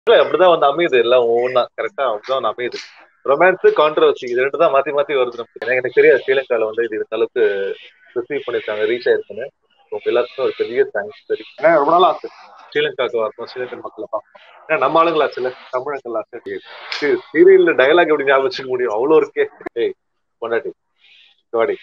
இல்ல அப்படிதான் வந்து அமையுது எல்லாம் ஒவ்வொன்றா கரெக்டா அப்படிதான் வந்து அமையுது ரொமான்ஸ் கான்ட்ரவர்சி இது ரெண்டு தான் மாத்தி மாத்தி வருது நமக்கு எனக்கு எனக்கு தெரியாது ஸ்ரீலங்கால வந்து இது இந்த அளவுக்கு ரிசீவ் பண்ணிருக்காங்க ரீச் ஆயிருக்குன்னு உங்க எல்லாத்துக்கும் ஒரு பெரிய தேங்க்ஸ் சரி ஏன்னா ரொம்ப நாள் ஆசை ஸ்ரீலங்காவுக்கு வரணும் ஸ்ரீலங்கன் மக்களை பார்க்கணும் ஏன்னா நம்ம ஆளுங்களா சில தமிழங்களா சீரியல்ல டயலாக் எப்படி ஞாபகம் வச்சுக்க முடியும் அவ்வளோ இருக்கே ஏய் பொண்டாட்டி வாடி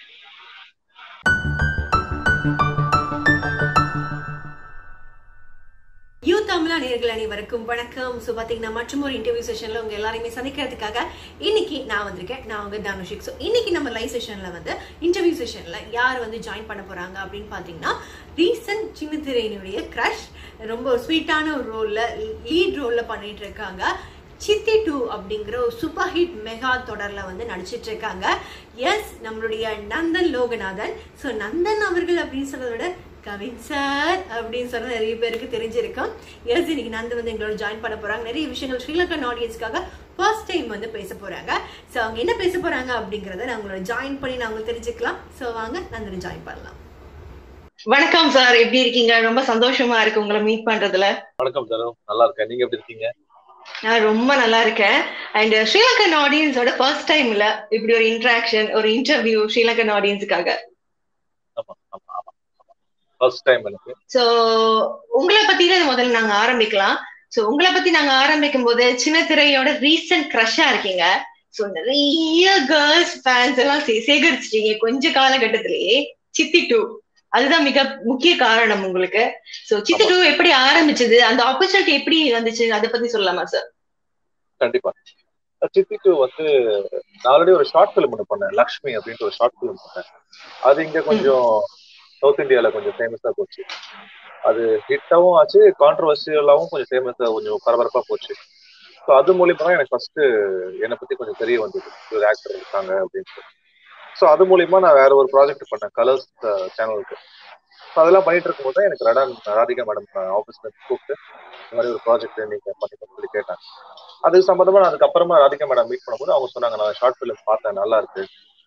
யூ தமிழா நேர்கள் அனைவருக்கும் வணக்கம் ஸோ பார்த்தீங்கன்னா மற்றும் ஒரு இன்டர்வியூ செஷனில் உங்க எல்லாரையுமே சந்திக்கிறதுக்காக இன்னைக்கு நான் வந்திருக்கேன் நான் உங்க தனுஷிக் ஸோ இன்னைக்கு நம்ம லைவ் செஷனில் வந்து இன்டர்வியூ செஷனில் யார் வந்து ஜாயின் பண்ண போறாங்க அப்படின்னு பார்த்தீங்கன்னா ரீசன்ட் சின்ன திரையினுடைய க்ரஷ் ரொம்ப ஸ்வீட்டான ஒரு ரோலில் லீட் ரோலில் பண்ணிட்டு இருக்காங்க சித்தி டூ அப்படிங்கிற ஒரு சூப்பர் ஹிட் மெகா தொடர்ல வந்து நடிச்சிட்டு இருக்காங்க எஸ் நம்மளுடைய நந்தன் லோகநாதன் ஸோ நந்தன் அவர்கள் அப்படின்னு சொல்றதை விட கவின் சார் அப்படின்னு சொன்னா நிறைய பேருக்கு தெரிஞ்சிருக்கும் எஸ் இன்னைக்கு நந்தன் வந்து எங்களோட ஜாயின் பண்ண போறாங்க நிறைய விஷயங்கள் ஸ்ரீலங்கன் ஆடியன்ஸ்க்காக ஃபர்ஸ்ட் டைம் வந்து பேச போறாங்க ஸோ அவங்க என்ன பேச போறாங்க அப்படிங்கறத நான் உங்களோட ஜாயின் பண்ணி நான் உங்களுக்கு தெரிஞ்சுக்கலாம் ஸோ வாங்க நந்தன் ஜாயின் பண்ணலாம் வணக்கம் சார் எப்படி இருக்கீங்க ரொம்ப சந்தோஷமா இருக்கு உங்களை மீட் பண்றதுல வணக்கம் தரு நல்லா இருக்கேன் நீங்க எப்படி இருக்கீங்க நான் ரொம்ப நல்லா இருக்கேன் அண்ட் ஸ்ரீலங்கன் ஆடியன்ஸோட ஃபர்ஸ்ட் டைம்ல இப்படி ஒரு இன்ட்ராக்ஷன் ஒரு இன்டர்வியூ ஸ்ரீலங்கன் ஆடியன்ஸுக்காக ஆமா ஆமா ஆமா ஃபர்ஸ்ட் டைம் எனக்கு சோ உங்களை பத்தி தான் முதல்ல நாங்க ஆரம்பிக்கலாம் சோ உங்களை பத்தி நாங்க ஆரம்பிக்கும் போது சின்ன திரையோட ரீசன்ட் க்ரஷ்ஷா இருக்கீங்க சோ நிறைய கேர்ள்ஸ் ஃபேன்ஸ் எல்லாம் சே- சேகரிச்சிட்டீங்க கொஞ்ச காலகட்டத்திலேயே சித்தி டூ அதுதான் மிக முக்கிய காரணம் உங்களுக்கு சோ சித்தி டூ எப்படி ஆரம்பிச்சது அந்த ஆப்பர்ச்சுனிட்டி எப்படி வந்துச்சு அதை பத்தி சொல்லலாமா சார் கண்டிப்பா சித்தி டூ வந்து நான் ஆல்ரெடி ஒரு ஷார்ட் ஃபிலிம் ஒன்று பண்ணேன் லக்ஷ்மி அப்படின்ற ஒரு ஷார்ட் ஃபிலிம் பண்ணேன் அது இங்க கொஞ்சம் சவுத் இந்தியால கொஞ்சம் ஃபேமஸா போச்சு அது ஹிட்டாவும் ஆச்சு கான்ட்ரவர்சியலாவும் கொஞ்சம் ஃபேமஸா கொஞ்சம் பரபரப்பா போச்சு ஸோ அது மூலியமா தான் எனக்கு ஃபர்ஸ்ட் என்னை பத்தி கொஞ்சம் தெரிய வந்தது ஒரு ஆக்டர் இருக்காங்க அப்படின்ட்டு ஸோ அது மூலியமா நான் வேற ஒரு ப்ராஜெக்ட் பண்ணேன் கலர்ஸ் சேனலுக்கு ஸோ அதெல்லாம் பண்ணிட்டு இருக்கும்போது தான் எனக்கு ரடான் ராதிகா மேடம் ஆஃபீஸ்ல கூப்பிட்டு இந்த மாதிரி ஒரு ப்ராஜெக்ட் நீங்க பண்ணிக்கணும்னு சொல்லி கேட்டாங்க அது சம்பந்தமா நான் அதுக்கப்புறமா ராதிகா மேடம் மீட் பண்ணும்போது அவங்க சொன்னாங்க நான் ஷார்ட் ஃபிலிம் பார்த்தேன் நல்லா இருக்கு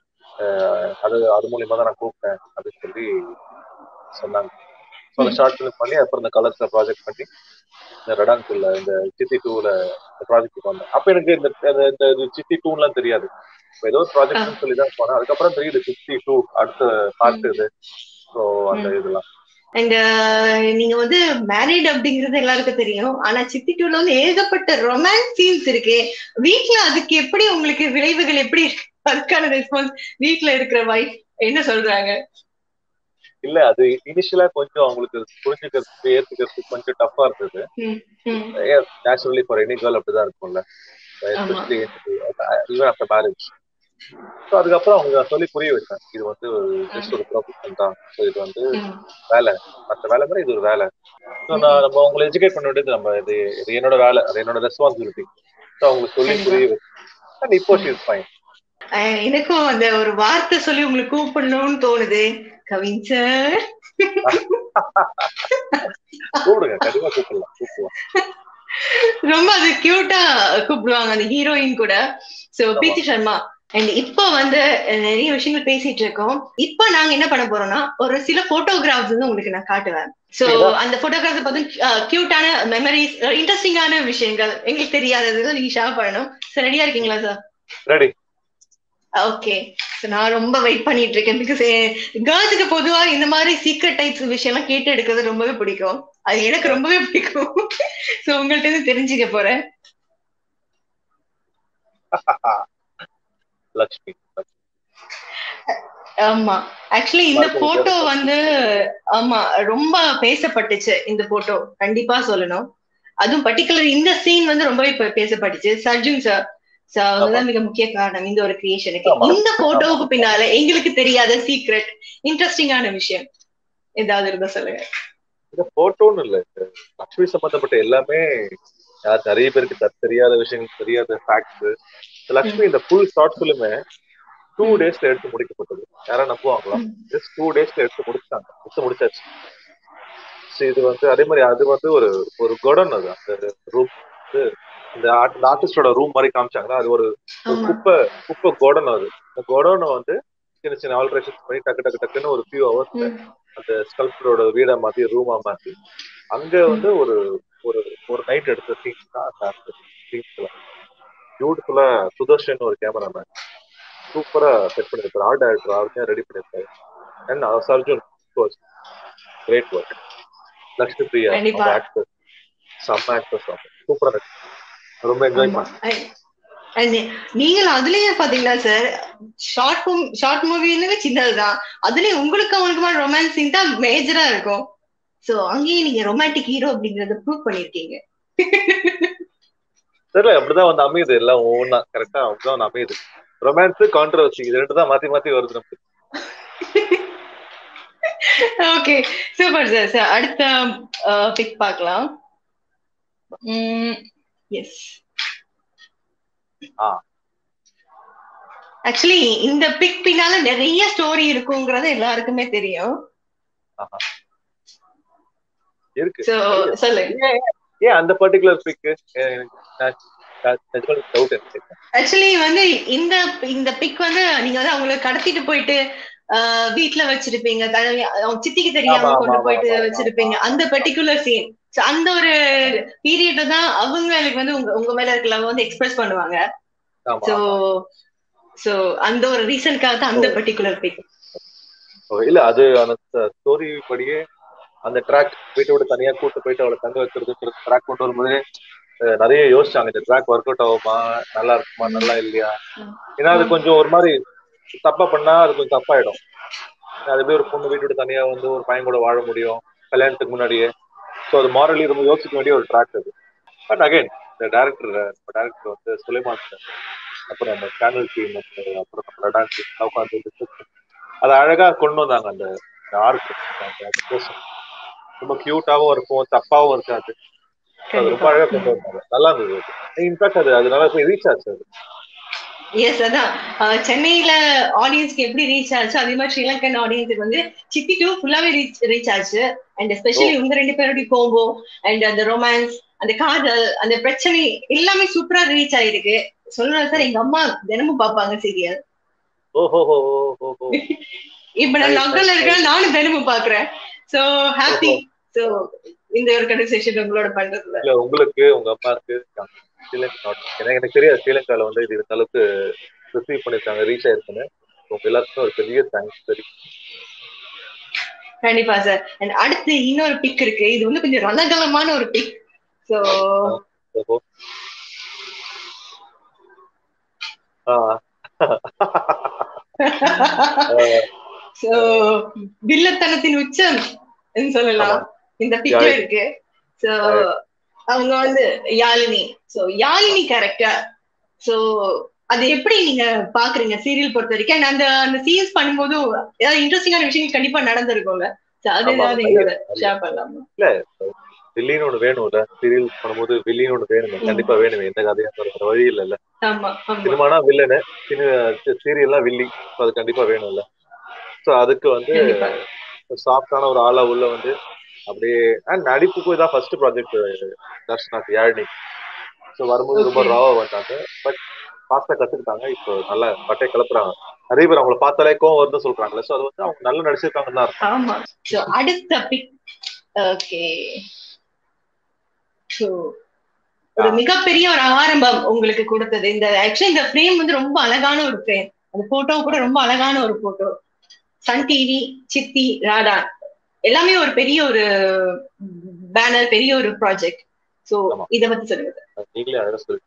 அஹ் அது அது மூலியமா தான் நான் கூப்பிட்டேன் அப்படின்னு சொல்லி சொன்னாங்க ஸோ அந்த ஷார்ட் ஃபிலிம் பண்ணி அப்புறம் இந்த கலர்ஸ்ல ப்ராஜெக்ட் பண்ணி இந்த ரடான்குள்ள இந்த சித்தி டூல இந்த ப்ராஜெக்ட் வந்தேன் அப்ப எனக்கு இந்த இந்த- இந்த இது சித்தி டூலாம் தெரியாது இப்ப ஏதோ ஒரு ப்ராஜெக்ட்னு சொல்லி தான் போனேன் அதுக்கப்புறம் தெரியுது சித்தி டூ அடுத்த பார்ட் இது ஸோ அந்த இதெல்லாம் அண்ட் நீங்க வந்து மேரிட் அப்படிங்கிறது எல்லாருக்கும் தெரியும் ஆனா சித்தி டூல வந்து ஏகப்பட்ட ரொமான்ஸ் சீன்ஸ் இருக்கு வீட்ல அதுக்கு எப்படி உங்களுக்கு விளைவுகள் எப்படி இருக்கு அதுக்கான ரெஸ்பான்ஸ் வீட்ல இருக்கிற வைஃப் என்ன சொல்றாங்க இல்ல அது இனிஷியலா கொஞ்சம் அவங்களுக்கு புரிஞ்சுக்கிறதுக்கு ஏத்துக்கிறதுக்கு கொஞ்சம் டஃப்பா இருந்தது ம், ம், நேச்சுரலி ஃபார் எனி கேர்ள் அப்படிதான் இருக்கும்ல especially even after marriage so அதுக்கப்புறம் அவங்க சொல்லி புரிய வச்சேன் இது வந்து ஜஸ்ட் ஒரு ப்ரொஃபஷன் தான் ஸோ இது வந்து ம். வேலை மற்ற வேலை மாதிரி இது ஒரு வேலை ஸோ நான் நம்ம அவங்களை எஜுகேட் பண்ண வேண்டியது நம்ம இது இது என்னோட வேலை அது என்னோட ரெஸ்பான்சிபிலிட்டி ஸோ அவங்களுக்கு சொல்லி புரிய வச்சேன் அண்ட் இப்போ ஷீ இஸ் ஃபைன் அஹ் எனக்கும் அந்த ஒரு வார்த்தை சொல்லி உங்களுக்கு கூப்பிடணும்னு தோணுது கவின் சார் கூப்பிடுங்க கண்டிப்பா கூப்பிடலாம் கூப்பிடலாம் ரொம்ப அது கியூட்டா கூப்பிடுவாங்க அந்த ஹீரோயின் கூட சோ பிரீத்தி சர்மா அண்ட் இப்போ வந்து அஹ், நிறைய விஷயங்கள் பேசிட்டு இருக்கோம் இப்போ நாங்க என்ன பண்ண போறோம்னா ஒரு சில போட்டோகிராஃப்ஸ் வந்து உங்களுக்கு நான் காட்டுவேன் சோ அந்த போட்டோகிராஃப் பார்த்து கியூட்டான மெமரிஸ் இன்ட்ரெஸ்டிங்கான விஷயங்கள் எங்களுக்கு தெரியாதது நீங்க ஷேர் பண்ணணும் சார் ரெடியா இருக்கீங்களா சார் ரெடி ஓகே நான் ரொம்ப வெயிட் பண்ணிட்டு இருக்கேன் பிகாஸ் கேர்ள்ஸுக்கு பொதுவா இந்த மாதிரி சீக்ரெட் டைப்ஸ் விஷயம்லாம் கேட்டு எடுக்கிறது ரொம்பவே பிடிக்கும் அது எனக்கு ரொம்பவே பிடிக்கும் சோ உங்கள்ட்ட இருந்து தெரிஞ்சுக்க போறேன் லக்ஷ்மி ஆமா ஆக்சுவலி இந்த பார்க்க போட்டோ முடியாது. வந்து ஆமா ரொம்ப பேசப்பட்டுச்சு இந்த போட்டோ கண்டிப்பா சொல்லணும் அதுவும் பர்டிகுலர் இந்த சீன் வந்து ரொம்பவே பே- பேசப்பட்டுச்சு சர்ஜுன் சார் சோ அவங்கதான் மிக முக்கிய காரணம் இந்த ஒரு கிரியேஷனுக்கு ஆமா. இந்த போட்டோவுக்கு பின்னால எங்களுக்கு தெரியாத சீக்ரெட் இன்ட்ரெஸ்டிங்கான விஷயம் ஏதாவது இருந்தா சொல்லுங்க இது போட்டோன்னு இல்ல இது லக்ஷ்மி சம்பந்தப்பட்ட எல்லாமே யார் நிறைய பேருக்கு தெ- தெரியாத விஷயங்கள் தெரியாத ஃபேக்ட்ஸ் லக்ஷ்மி இந்த ஃபுல் ஷார்ட் ஃபிலிமே டூ டேஸ்ல எடுத்து முடிக்கப்பட்டது யாரா நம்புவாங்களா ஜஸ்ட் டூ டேஸ்ல எடுத்து முடிச்சாங்க எடுத்து முடிச்சாச்சு So இது வந்து அதே மாதிரி அது வந்து ஒரு ஒரு கொடன் அது அந்த ரூம் வந்து இந்த ஆர்டிஸ்டோட ரூம் மாதிரி காமிச்சாங்களா அது ஒரு ஒரு ஆமா குப்பை குப்பை கோடன் அது அந்த கோடனை வந்து சின்ன சின்ன ஆல்ட்ரேஷன்ஸ் பண்ணி டக்கு டக்கு டக்குன்னு ஒரு ஃபியூ ஹவர்ஸ் ம், அந்த ஸ்கல்ப்டரோட வீடா மாத்தி ரூமா மாத்தி அங்க வந்து ஒரு ஒரு ஒரு நைட் எடுத்த சீன்ஸ் தான் அந்த சீன்ஸ்ல பியூட்டிஃபுல்லா சுதர்ஷன் ஒரு கேமராமேன் சூப்பரா செட் பண்ணிருப்பாரு ஆர்ட் டைரக்டர் அவருக்கே ரெடி பண்ணிருப்பாரு and Sarjun great work Lakshmi Priya கண்டிப்பா. ஆக்டர் செம்ம ஆக்டர்ஸ் சூப்பரா இருக்கு ரொம்ப என்ஜாய் பண்ணேன் And நீங்களும் அதுலயே பாத்தீங்களா சார் ஷார்ட் ஷார்ட் மூவின்னு சின்னதுதான் அதுலயும் உங்களுக்கு அவங்களுக்குமா ரொமான்ஸ் சீன் தான் மேஜரா இருக்கும் சோ அங்கேயும் நீங்க ரொமான்டிக் ஹீரோ அப்படிங்கறத ப்ரூவ் பண்ணிருக்கீங்க தெரியல அப்படிதான் வந்து அமையுது எல்லாம் ஒவ்வொன்றா கரெக்டா அப்படிதான் வந்து அமையுது ரொமான்ஸ் கான்ட்ரவர்சி இது ரெண்டு தான் மாத்தி மாத்தி வருது நமக்கு ஓகே சூப்பர் சார் சார் அடுத்த பிக் பார்க்கலாம் எஸ் ஆ. ஆக்சுவலி இந்த பிக் பின்னால நிறைய ஸ்டோரி இருக்குங்கிறது எல்லாருக்குமே தெரியும் இருக்கு சோ சொல்லுங்க ஏன் அந்த பர்டிகுலர் பிக் டவுட் எனக்கு ஆக்சுவலி வந்து இந்த இந்த பிக் வந்து நீங்க வந்து அவங்கள கடத்திட்டு போயிட்டு ஆஹ் வீட்ல வச்சிருப்பீங்க தனியா அவங்க சித்திக்கு தெரியாம ஆமா, கொண்டு ஆமா, போயிட்டு ஆமா, ஆமா. வச்சிருப்பீங்க அந்த பர்டிகுலர் சீன் அந்த ஒரு பீரியட் தான் அவங்களுக்கு வந்து உங்க உங்க மேல இருக்க love வந்து எக்ஸ்பிரஸ் பண்ணுவாங்க ஆமா சோ சோ அந்த ஒரு ரீசன்க்காக தான் அந்த பர்டிகுலர் பிக் ஆமா. இல்ல அது அந்த ஸ்டோரி படியே அந்த ட்ராக் வீட்டை விட்டு தனியா கூட்டு போயிட்டு அவளை தங்க வைக்கிறதுன்றது ட்ராக் கொண்டு வரும்போது அஹ், நிறைய யோசிச்சாங்க இந்த ட்ராக் ஒர்க் அவுட் ஆகுமா நல்லா இருக்குமா நல்லா இல்லையா ஏன்னா அது கொஞ்சம் ஒரு மாதிரி தப்பா பண்ணா அது கொஞ்சம் தப்பாயிடும் அது எப்படி ஒரு பொண்ணு வீட்டு விட்டு தனியா வந்து ஒரு பையன் கூட வாழ முடியும் கல்யாணத்துக்கு முன்னாடியே ஸோ அது மாரலி ரொம்ப யோசிக்க வேண்டிய ஒரு ட்ராக் அது பட் அகைன் இந்த டேரக்டர் டேரக்டர் வந்து சுலைமான் sir, அப்புறம் நம்ம சேனல் டீம் அப்புறம் நம்ம லடான் டீம் உட்காந்து discuss பண்ணி அதை அழகா கொண்டு வந்தாங்க அந்த ஆர்க் அந்த person. ரொம்ப கியூட்டாவும் இருக்கும் தப்பாவும் இருக்காது அது ரொம்ப அழகா கொண்டு வந்தாங்க நல்லா இருந்தது இன்ஃபேக்ட் அது அதனால போய் ரீச் ஆச்சு அது எஸ் அதான் ஆஹ் சென்னையில ஆடியன்ஸ்க்கு எப்படி ரீச் ஆச்சு அதே மாதிரி ஸ்ரீலங்கன் ஆடியன்ஸுக்கு வந்து சித்தி டூ ஃபுல்லாவே ரீச் ரீச் ஆச்சு அண்ட் எஸ்பெஷலி உங்க ரெண்டு பேருடைய கோம்போ அண்ட் அந்த ரொமான்ஸ் அந்த காதல் அந்த பிரச்சனை எல்லாமே சூப்பரா ரீச் ஆயிருக்கு சொல்றேன் சார் எங்க அம்மா தினமும் பாப்பாங்க சீரியல் ஓஹோ ஹோ ஹோ ஹோ இப்ப நான் Nice, லாக்டவுன்ல nice, இருக்கேன் நானும் தினமும் பாக்குறேன் சோ ஹாப்பி சோ இந்த ஒரு கன்வர்சேஷன் உங்களோட பண்றதுல இல்ல உங்களுக்கு உங்க அம்மாவுக்கு ஸ்ரீலங்கா நாட் எனக்கு எனக்கு தெரியாது ஸ்ரீலங்கால வந்து இது இந்த அளவுக்கு ரிசீவ் பண்ணிருக்காங்க ரீச் ஆயிருக்குன்னு உங்க எல்லாத்துக்கும் ஒரு பெரிய தேங்க்ஸ் சரி கண்டிப்பா சார் அண்ட் அடுத்து இன்னொரு பிக் இருக்கு இது வந்து கொஞ்சம் ரணகலமான ஒரு பிக் சோ ஓஹோ ஆ சோ வில்லத்தனத்தின் உச்சம் ன்னு சொல்லலாம் ஆமா. இந்த பிக்ல யாழினி. இருக்கு சோ அவங்க வந்து Yazhini so Yazhini character so அது எப்படி நீங்க பாக்குறீங்க சீரியல் பொறுத்த வரைக்கும் And அந்த அந்த சீன்ஸ் பண்ணும்போது ஏதாவது இன்ட்ரெஸ்டிங்கான விஷயங்கள் கண்டிப்பா நடந்திருக்கும்ல So அது ஆமா, ஏதாவது நிறைய, எங்களோட நிறைய. ஷேர் பண்ணலாமா வில்லின்னு ஒண்ணு வேணும்ல சீரியல் பண்ணும்போது வில்லின்னு ஒண்ணு வேணுமே ம். கண்டிப்பா வேணுமே எந்த கதையா இருந்தாலும் வேற வழி இல்லைல்ல ஆமா ஆமா சினிமானா வில்லனு சீரியல்லாம் வில்லி So அது கண்டிப்பா வேணும்ல சோ அதுக்கு வந்து கண்டிப்பா சாஃப்டான ஒரு ஆளா உள்ள வந்து அப்படியே அண்ட் நடிப்புக்கு இதான் ஃபர்ஸ்ட் ப்ராஜெக்ட் தர்ஷனாக்கு யாழினி ஸோ வரும்போது ரொம்ப Okay. ராவா வந்தாங்க பட் ஃபாஸ்டா கத்துக்கிட்டாங்க இப்போ நல்லா பட்டை கிளப்புறாங்க நிறைய பேர் அவங்கள பார்த்தாலே கோவம் வருதுன்னு சொல்றாங்கல்ல ஸோ அது வந்து அவங்க நல்லா நடிச்சிருக்காங்கன்னு தான் அர்த்தம் ஆமா சோ அடுத்த பிக் ஓகே சோ ஒரு ஆ. மிகப்பெரிய ஒரு ஆரம்பம் உங்களுக்கு கொடுத்தது இந்த ஆக்சுவலி இந்த ஃப்ரேம் வந்து ரொம்ப அழகான ஒரு ஃப்ரேம் அந்த போட்டோ கூட ரொம்ப அழகான ஒரு போட்டோ சன் டிவி சித்தி ராடா எல்லாமே ஒரு பெரிய ஒரு பேனர் பெரிய ஒரு ப்ராஜெக்ட் சோ ஆமா. இத பத்தி சொல்லுங்க sir. நீங்களே அழகா சொல்லி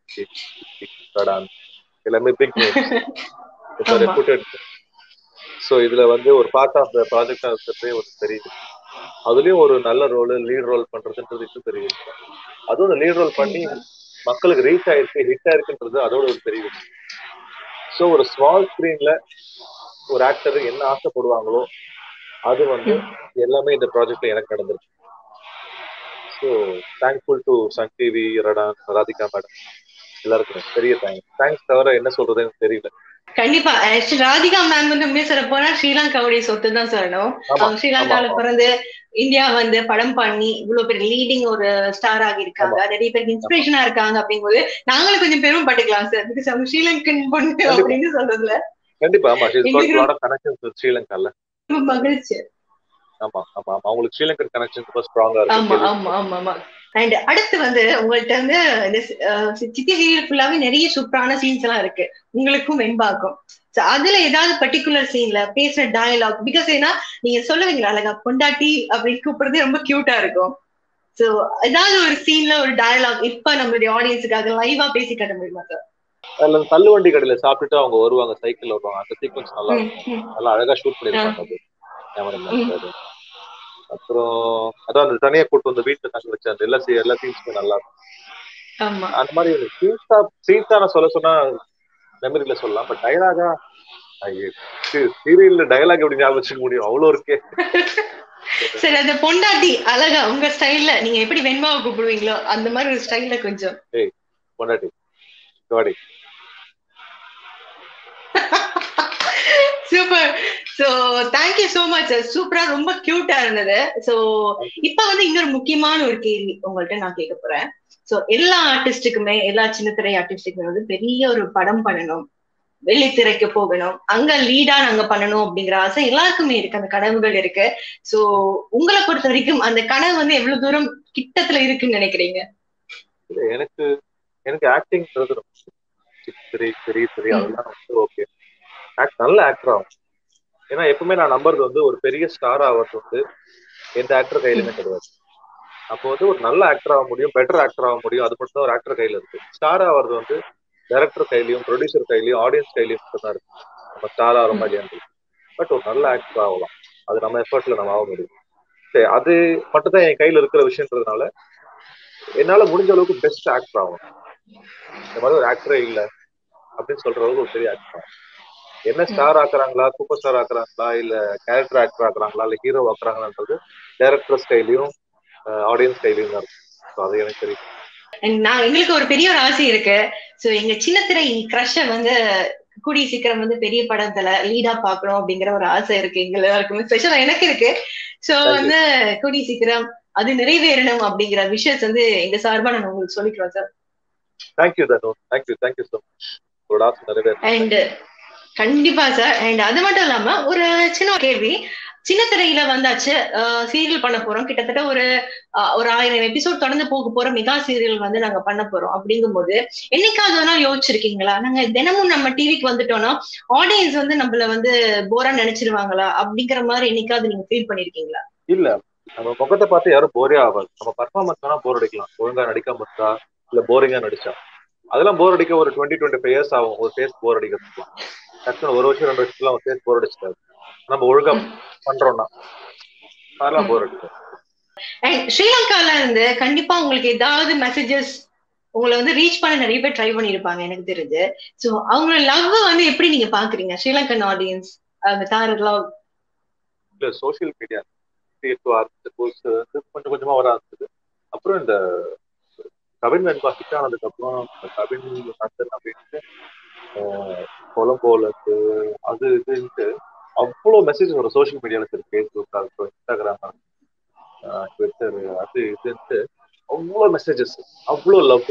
எல்லாமே பிக் ரொம்ப ஆமா. ரெப்யூட்டட் ஸோ இதுல வந்து ஒரு பார்ட் ஆஃப் த ப்ராஜெக்டா இருக்கிறதே ஒரு பெரிய விஷயம். அதுலயும் ஒரு நல்ல ரோல் லீட் ரோல் பண்றதுன்றது இன்னும் பெரிய விஷயம் அதுவும் அந்த லீட் ரோல் பண்ணி மக்களுக்கு ரீச் ஆயிருக்கு ஹிட் ஆயிருக்குன்றது அதோட ஒரு பெரிய விஷயம் ஸோ ஒரு ஸ்மால் ஸ்க்ரீன்ல ஒரு ஆக்டர் என்ன ஆசைப்படுவாங்களோ அது வந்து எல்லாமே இந்த ப்ராஜெக்ட்ல எனக்கு நடந்திருக்கு so thankful to Sun TV Radaan Radhika madam எல்லாருக்கும் பெரிய தேங்க்ஸ் தேங்க்ஸ் தவிர என்ன சொல்றது எனக்கு தெரியல கண்டிப்பா ஆக்சுவலி ராதிகா மேம் வந்து உண்மையை சொல்ல போனா ஸ்ரீலங்காவுடைய சொத்து தான் சொல்லணும் ஆமா அவங்க ஸ்ரீலங்கால ஆமா. பிறந்து இந்தியா வந்து படம் பண்ணி இவ்வளவு பெரிய லீடிங் ஒரு ஸ்டார் ஆகி இருக்காங்க நிறைய பேருக்கு இன்ஸ்பிரேஷனா இருக்காங்க அப்படிங்கும்போது நாங்களும் கொஞ்சம் பெருமைப்பட்டுக்கலாம் சார் பிகாஸ் அவங்க ஸ்ரீலங்கன் பொண்ணு கண்டிப்பா. அப்படின்னு சொல்றதுல கண்டிப்பா ஆமா ஷீஸ் காட் எங்களுக்கு- லாட் ஆஃப் கனெக்ஷன்ஸ் ஸ்ரீலங்கால ரொம்ப மகிழ்ச்சி ஆமா ஆமா ஆமா அவங்களுக்கு ஸ்ரீலங்கன் கனெக்ஷன் ரொம்ப ஸ்ட்ராங்கா ஆமா இருக்கு ஆமா ஆமா ஆமா அண்ட் அடுத்து வந்து உங்கள்ட்ட வந்து இந்த சி- அஹ் சித்தி சீரியல் ஃபுல்லாவே நிறைய சூப்பரான சீன்ஸ் எல்லாம் இருக்கு உங்களுக்கும் வெண்பாக்கும் So அதுல ஏதாவது பர்டிகுலர் சீன்ல பேசுற டயலாக் பிகாஸ் ஏன்னா நீங்க சொல்லுவீங்களா அழகா பொண்டாட்டி அப்படின்னு கூப்பிடுறது ரொம்ப கியூட்டா இருக்கும் சோ ஏதாவது ஒரு சீன்ல ஒரு டயலாக் இப்ப நம்மளுடைய ஆடியன்ஸுக்காக லைவா பேசி காட்ட முடியுமா சார் அதுல அந்த தள்ளுவண்டி கடையில சாப்பிட்டுட்டு அவங்க வருவாங்க சைக்கிள்ல வருவாங்க அந்த சீக்வன்ஸ் நல்லா இருக்கும் நல்லா அழகா ஷூட் பண்ணிருப்பாங்க அது கேமராமேன் அது அப்புறம் அதான் அந்த தனியா கூட்டு வந்து வீட்டுல தங்க வச்ச அந்த எல்லா சீ- எல்லா சீன்ஸுமே நல்லா இருக்கும் ஆமா அந்த மாதிரி சீன்ஸா சீன்ஸா நான் சொல்ல சொன்னா மெமரியில சொல்லலாம் பட் டயலாகா சீரியல்ல டயலாக் எப்படி ஞாபகம் வச்சுக்க முடியும் அவ்வளவு இருக்கே சரி அந்த பொண்டாட்டி அழகா உங்க ஸ்டைல்ல நீங்க எப்படி வெண்பாவை கூப்பிடுவீங்களோ அந்த மாதிரி ஒரு ஸ்டைல்ல கொஞ்சம் பொண்டாட்டி காடி super so thank you so much sir சூப்பரா ரொம்ப கியூட்டா இருந்தது சோ இப்ப வந்து இன்னொரு முக்கியமான ஒரு கேள்வி உங்கள்ட்ட நான் கேட்க போறேன் சோ எல்லா ஆர்டிஸ்டுக்குமே எல்லா சின்ன திரை ஆர்டிஸ்டுக்குமே வந்து பெரிய ஒரு படம் பண்ணணும் வெள்ளித்திரைக்கு போகணும் அங்க லீடா நாங்க பண்ணணும் அப்படிங்கிற ஆசை எல்லாருக்குமே இருக்கு அந்த கனவுகள் இருக்கு சோ உங்களை பொறுத்த வரைக்கும் அந்த கனவு வந்து எவ்வளவு தூரம் கிட்டத்துல இருக்குன்னு நினைக்கிறீங்க இல்ல, எனக்கு எனக்கு ஆக்டிங்ன்றது ரொம்ப சரி சரி சரி அதெல்லாம் வந்து ஓகே ஆக்ட் நல்ல ஆக்டர் ஆகும் ஏன்னா எப்பவுமே நான் நம்புறது வந்து ஒரு பெரிய ஸ்டார் ஆகிறது வந்து எந்த ஆக்டர் கையிலுமே கிடையாது அப்போ வந்து ஒரு நல்ல ஆக்டர் ஆக முடியும் பெட்டர் ஆக்டர் ஆக முடியும் அது மட்டும் தான் ஒரு ஆக்டர் கையில இருக்கு ஸ்டார் ஆகிறது வந்து டைரக்டர் கையிலயும் ப்ரொடியூசர் கையிலயும் ஆடியன்ஸ் கையிலயும் மட்டும் தான் இருக்கு நம்ம ஸ்டார் ஆகிற மாதிரி பட் ஒரு நல்ல ஆக்டர் ஆகலாம் அது நம்ம எஃபர்ட்ல நம்ம ஆக முடியும் சரி அது மட்டும் தான் என் கையில இருக்கிற விஷயன்றதுனால என்னால முடிஞ்ச அளவுக்கு பெஸ்ட் ஆக்டர் ஆகும் இந்த மாதிரி ஒரு ஆக்டரே இல்ல அப்படின்னு சொல்ற அளவுக்கு ஒரு பெரிய ஆக்டர் ஆகும் என்ன ஸ்டார் ஆக்குறாங்களா சூப்பர் ஸ்டார் ஆக்குறாங்களா இல்ல கேரக்டர் ஆக்டர் ஆக்குறாங்களா இல்ல ஹீரோ ஆக்குறாங்களான்றது டைரக்டர்ஸ் கையிலயும் ஆடியன்ஸ் கையிலயும் தான் இருக்கும் So அது எனக்கு தெரியும் And நான் எங்களுக்கு ஒரு பெரிய ஒரு ஆசை இருக்கு சோ எங்க சின்ன திரை கிரஷ வந்து கூடிய சீக்கிரம் வந்து பெரிய படத்துல லீடா பாக்கணும் அப்படிங்கிற ஒரு ஆசை இருக்கு எங்க எல்லாருக்குமே ஸ்பெஷலா எனக்கு இருக்கு சோ you. வந்து கூடிய சீக்கிரம் அது நிறைவேறணும் அப்படிங்கிற விஷயத்தை வந்து எங்க சார்பா நான் உங்களுக்கு சொல்லிக்கிறோம் sir thank you Thanu thank you thank you so much உங்களோட ஆசை நிறைவேறும் அண்ட் கண்டிப்பா சார் அண்ட் அது மட்டும் இல்லாம ஒரு சின்ன கேள்வி சின்ன திரையில வந்தாச்சு சீரியல் பண்ண போறோம் கிட்டத்தட்ட ஒரு அஹ், ஒரு ஆயிரம் எபிசோட் தொடர்ந்து போக போற மெகா சீரியல் வந்து நாங்க பண்ண போறோம் அப்படிங்கும்போது என்னைக்காவது ஒரு நாள் யோசிச்சிருக்கீங்களா நாங்க தினமும் நம்ம டிவிக்கு வந்துட்டோம்னா ஆடியன்ஸ் வந்து நம்மள வந்து போரா நினைச்சிருவாங்களா அப்படிங்கிற மாதிரி என்னைக்காவது நீங்க ஃபீல் பண்ணிருக்கீங்களா இல்ல நம்ம முகத்தை பார்த்து யாரும் போரே ஆகாது நம்ம பர்ஃபார்மன்ஸ் வேணா போர் அடிக்கலாம் ஒழுங்கா நடிக்காம இருந்தா இல்ல போரிங்கா நடிச்சா அதெல்லாம் போர் அடிக்க ஒரு டுவெண்ட்டி டுவெண்ட்டி ஃபைவ் இயர்ஸ் ஆகும் ஒரு ஃபேஸ் போர் அடிக்கிறதுக்குலாம் டக்குனு ஒரு வருஷம் ரெண்டு வருஷத்துல ஒரு ஃபேஸ் போர் அடிச்சிட்டாரு நம்ம ஒழுங்கா பண்றோம்னா அதெல்லாம் போர் அடிக்கும் அண்ட் ஸ்ரீலங்கால இருந்து கண்டிப்பா உங்களுக்கு ஏதாவது மெசேஜஸ் உங்களை வந்து ரீச் பண்ண நிறைய பேர் ட்ரை பண்ணிருப்பாங்க எனக்கு தெரிஞ்சு சோ அவங்க லவ் வந்து எப்படி நீங்க பாக்குறீங்க ஸ்ரீலங்கன் ஆடியன்ஸ் அவங்க தார லவ் இல்ல சோஷியல் மீடியா இப்போ ஆரம்பிச்ச கோர்ஸ் வந்து கொஞ்சம் கொஞ்சமா வர ஆரம்பிச்சது அப்புறம் இந்த கவின் வெண்பா ஹிட் ஆனதுக்கு அப்புறம் இந்த கவின் நந்தன் அப்படின்ட்டு ஆஹ், கொலம்போல இருந்து அது இதுன்ட்டு அவ்வளோ மெசேஜ் வரும் சோஷியல் மீடியால சரி ஃபேஸ்புக் ஆகட்டும் இன்ஸ்டாகிராம் ட்விட்டர் அது இதுன்ட்டு அவ்வளோ மெசேஜஸ் அவ்வளோ லவ்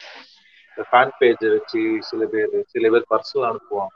ஃபேன் பேஜ் வச்சு சில பேர் சில பேர் பர்சனல் அனுப்புவாங்க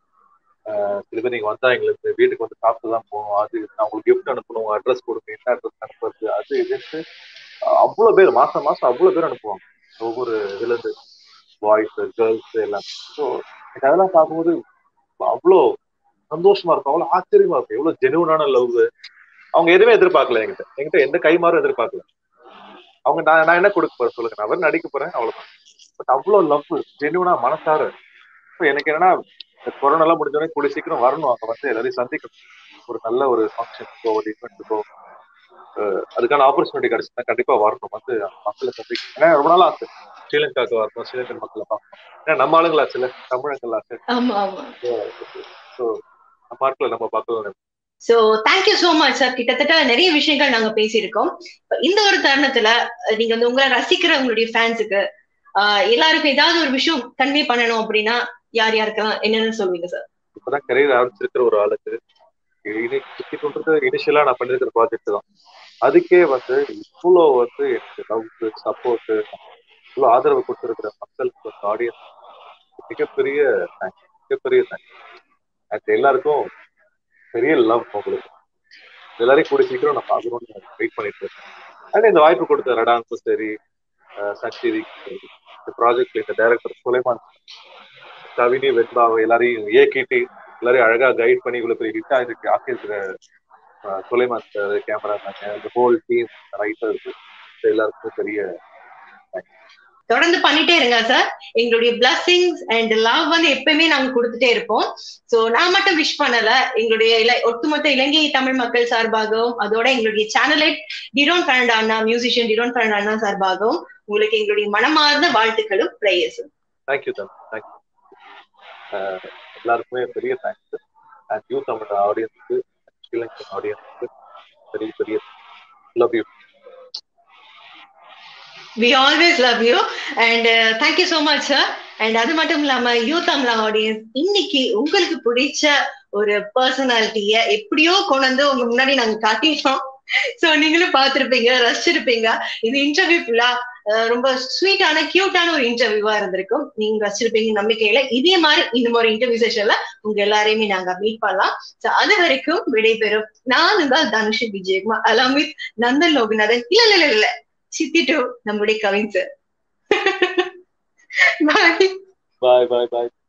ஆஹ் சில பேர் நீங்க வந்தா எங்களுக்கு வீட்டுக்கு வந்து சாப்பிட்டு தான் போகணும் அது இது. நான் உங்களுக்கு கிஃப்ட் அனுப்பணும் அட்ரஸ் கொடுங்க என்ன அட்ரஸ் அனுப்புறது அது இதுன்ட்டு அவ்வளோ பேர் மாசம் மாசம் அவ்வளோ பேர் அனுப்புவாங்க ஒவ்வொரு இதுல இருந்து பாய்ஸ் கேர்ள்ஸ் எல்லாம் ஸோ எனக்கு அதெல்லாம் பார்க்கும்போது அவ்வளோ சந்தோஷமா இருக்கும் அவ்வளோ ஆச்சரியமா இருக்கும் எவ்வளோ ஜெனுவனான லவ் அவங்க எதுவுமே எதிர்பார்க்கல என்கிட்ட என்கிட்ட எந்த கைமாறும் எதிர்பார்க்கல அவங்க நான் நான் என்ன கொடுக்க போறேன் சொல்லுங்க நான் வெறும் நடிக்க போறேன் அவ்வளவுதான் பட் அவ்வளோ லவ் ஜெனுவனா மனசார இப்போ எனக்கு என்னன்னா இந்த கொரோனா எல்லாம் முடிஞ்சோடனே கூடிய சீக்கிரம் வரணும் அங்க வந்து எல்லாரையும் சந்திக்கணும் ஒரு நல்ல ஒரு ஃபங்க்ஷனுக்கோ ஒரு ஈவெண்ட்டுக்கோ அதுக்கான ஆப்பர்ச்சுனிட்டி கிடைச்சுன்னா கண்டிப்பா வரணும் வந்து மக்களை சந்திக்கணும் ஏன்னா ரொம்ப நாள் ஆசை ஸ்ரீலங்காவுக்கு வரணும் ஸ்ரீலங்கன் மக்களை பார்க்கணும் ஏன்னா நம்ம ஆளுங்களா சில தமிழங்கள் ஆசை ஆமா ஆமா ஸோ நம்ம ஆட்களை நம்ம பார்க்கலாம் so thank you so much sir கிட்டத்தட்ட நிறைய விஷயங்கள் நாங்க பேசியிருக்கோம் இப்ப இந்த ஒரு தருணத்துல அஹ், நீங்க வந்து உங்களை ரசிக்கிற உங்களுடைய ஃபேன்ஸுக்கு எல்லாருக்கும் ஏதாவது ஒரு விஷயம் கன்வே பண்ணணும் அப்படின்னா யார் யாருக்கெல்லாம் என்னன்னு சொல்லுவீங்க சார் இப்பதான் கரியர் ஆரம்பிச்சிருக்கிற ஒரு ஆளுக்கு டிக்கெட்ன்றது இனிஷியலா நான் பண்ணிருக்கிற ப்ராஜெக்ட் தான் அதுக்கே வந்து இவ்வளோ வந்து எனக்கு லவ் சப்போர்ட் இவ்வளோ ஆதரவு கொடுத்துருக்கிற மக்களுக்கு வந்து ஆடியன்ஸ் மிகப்பெரிய தேங்க்ஸ் மிகப்பெரிய தேங்க்ஸ் அண்ட் எல்லாருக்கும் பெரிய லவ் உங்களுக்கு எல்லாரையும் கூடி சீக்கிரம் நான் பார்க்கணும்னு வெயிட் பண்ணிட்டு இருக்கேன் அண்ட் இந்த வாய்ப்பு கொடுத்த ரடான்ஸும் சரி சக்தி இந்த ப்ராஜெக்ட்ல இந்த டைரக்டர் சுலைமான் கவினி வெண்பாவை எல்லாரையும் ஏக்கிட்டு எல்லாரையும் அழகா கைட் பண்ணி இவ்வளவு பெரிய ஹிட்டா இதுக்கு ஆக்கியிருக்கிற சுலைமான் சார் கேமரா இந்த ஹோல் டீம் ரைட்டர்ஸ் எல்லாருக்கும் பெரிய தொடர்ந்து பண்ணிட்டே இருங்க சார் எங்களுடைய பிளஸிங்ஸ் அண்ட் லவ் வந்து எப்பயுமே நாங்க கொடுத்துட்டே இருப்போம் சோ நான் மட்டும் விஷ் பண்ணல எங்களுடைய இல ஒட்டுமொத்த இலங்கை தமிழ் மக்கள் சார்பாகவும் அதோட எங்களுடைய சேனலை டிரோன் ஃபேண்ட் அண்ணா மியூசிஷியன் டிரோன் ஃபேண்ட் அண்ணா சார்பாகவும் உங்களுக்கு எங்களுடைய மனமார்ந்த வாழ்த்துக்களும் பிரேயர்ஸும் தேங்க்யூ தம் தேங்க்யூ எல்லாருக்குமே பெரிய தேங்க்ஸ் அண்ட் யூ தமிழ் ஆடியன்ஸுக்கு ஸ்ரீலங்கன் ஆடியன்ஸுக்கு பெரிய பெரிய love you we always love you and thank you so much sir and அது மட்டும் இல்லாம யூ தமிழ் ஆடியன்ஸ் இன்னைக்கு உங்களுக்கு பிடிச்ச ஒரு பர்சனாலிட்டிய எப்படியோ கொண்டு வந்து உங்க முன்னாடி நாங்க காட்டிட்டோம் சோ நீங்களும் பார்த்திருப்பீங்க ரசிச்சிருப்பீங்க இந்த இன்டர்வியூ ஃபுல்லா ரொம்ப ஸ்வீட்டான கியூட்டான ஒரு இன்டர்வியூவா இருந்திருக்கும் நீங்க ரசிச்சிருப்பீங்க நம்பிக்கையில இதே மாதிரி இந்த மாதிரி இன்டர்வியூ செஷன்ல உங்க எல்லாரையுமே நாங்க மீட் பண்ணலாம் சோ அது வரைக்கும் விடைபெறும் நான் உங்கள் தனுஷ் விஜயகுமார் அலாம் வித் நந்தன் லோகநாதன் இல்ல இல்ல இல்ல சித்தி டூ நம்முடைய கவின் சார் பாய் பாய் பாய் பாய்